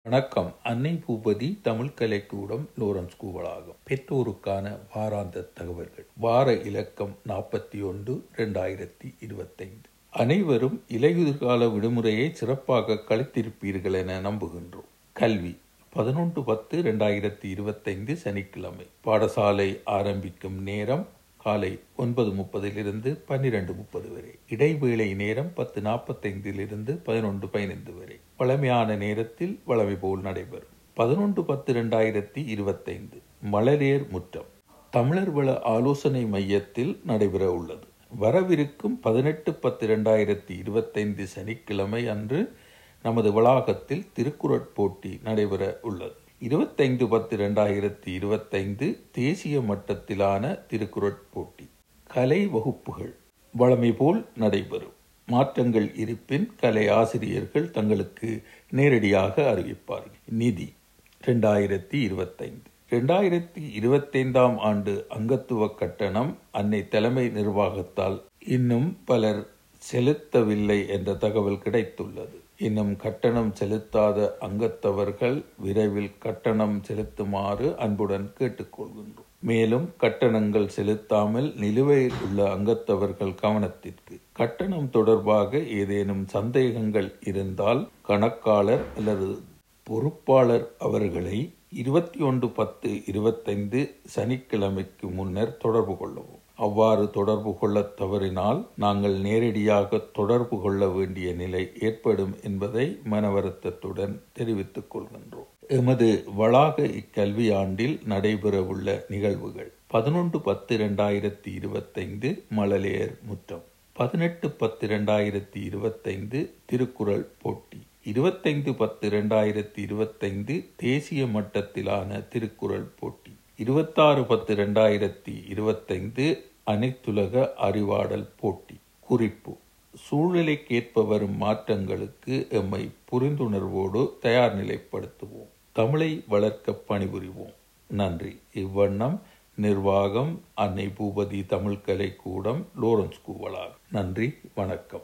வணக்கம் அன்னை பூபதி தமிழ் கலைக்கூடம் லோரன்ஸ் கூவலாகும் பெற்றோருக்கான வாராந்த தகவல்கள் வார இலக்கம் நாற்பத்தி ஒன்று இரண்டாயிரத்தி இருபத்தைந்து அனைவரும் இலையுதிர்கால விடுமுறையை சிறப்பாக கழித்திருப்பீர்கள் என நம்புகின்றோம் கல்வி பதினொன்று பத்து இரண்டாயிரத்தி இருபத்தைந்து சனிக்கிழமை பாடசாலை ஆரம்பிக்கும் நேரம் காலை ஒன்பது முப்பதிலிருந்து பன்னிரண்டு முப்பது வரை இடைவேளை நேரம் பத்து நாற்பத்தைந்திலிருந்து பதினொன்று பதினைந்து வரை வளமையான நேரத்தில் வளமை போல் நடைபெறும் பதினொன்று பத்து இரண்டாயிரத்தி இருபத்தைந்து மலரேர் முற்றம் தமிழர் வள ஆலோசனை மையத்தில் நடைபெற உள்ளது வரவிருக்கும் பதினெட்டு பத்து இரண்டாயிரத்தி இருபத்தைந்து சனிக்கிழமை அன்று நமது வளாகத்தில் திருக்குறட் போட்டி நடைபெற உள்ளது இருபத்தைந்து பத்து இரண்டாயிரத்தி இருபத்தைந்து தேசிய மட்டத்திலான திருக்குறட் போட்டி கலை வகுப்புகள் வழமை போல் நடைபெறும் மாற்றங்கள் இருப்பின் கலை ஆசிரியர்கள் தங்களுக்கு நேரடியாக அறிவிப்பார்கள் நிதி இரண்டாயிரத்தி இருபத்தைந்து இரண்டாயிரத்தி இருபத்தைந்தாம் ஆண்டு அங்கத்துவ கட்டணம் அன்னை தலைமை நிர்வாகத்தால் இன்னும் பலர் செலுத்தவில்லை என்ற தகவல் கிடைத்துள்ளது இன்னும் கட்டணம் செலுத்தாத அங்கத்தவர்கள் விரைவில் கட்டணம் செலுத்துமாறு அன்புடன் கேட்டுக்கொள்கின்றோம் மேலும் கட்டணங்கள் செலுத்தாமல் நிலுவையில் உள்ள அங்கத்தவர்கள் கவனத்திற்கு கட்டணம் தொடர்பாக ஏதேனும் சந்தேகங்கள் இருந்தால் கணக்காளர் அல்லது பொறுப்பாளர் அவர்களை இருபத்தி ஒன்று பத்து இருபத்தைந்து சனிக்கிழமைக்கு முன்னர் தொடர்பு கொள்ளவும் அவ்வாறு தொடர்பு கொள்ள தவறினால் நாங்கள் நேரடியாக தொடர்பு கொள்ள வேண்டிய நிலை ஏற்படும் என்பதை மனவருத்தத்துடன் தெரிவித்துக் கொள்கின்றோம் எமது வளாக இக்கல்வி ஆண்டில் நடைபெறவுள்ள நிகழ்வுகள் பதினொன்று பத்து இரண்டாயிரத்தி இருபத்தைந்து மழலையர் முற்றம் பதினெட்டு பத்து இரண்டாயிரத்தி இருபத்தைந்து திருக்குறள் போட்டி இருபத்தைந்து பத்து இரண்டாயிரத்தி இருபத்தைந்து தேசிய மட்டத்திலான திருக்குறள் போட்டி இருபத்தாறு பத்து இரண்டாயிரத்தி இருபத்தைந்து அனைத்துலக அறிவாடல் போட்டி குறிப்பு சூழ்நிலைக்கேற்ப வரும் மாற்றங்களுக்கு எம்மை புரிந்துணர்வோடு தயார் நிலைப்படுத்துவோம் தமிழை வளர்க்க பணிபுரிவோம் நன்றி இவ்வண்ணம் நிர்வாகம் அன்னை பூபதி தமிழ் கலை கூடம் லோரன்ஸ் கூவலார் நன்றி வணக்கம்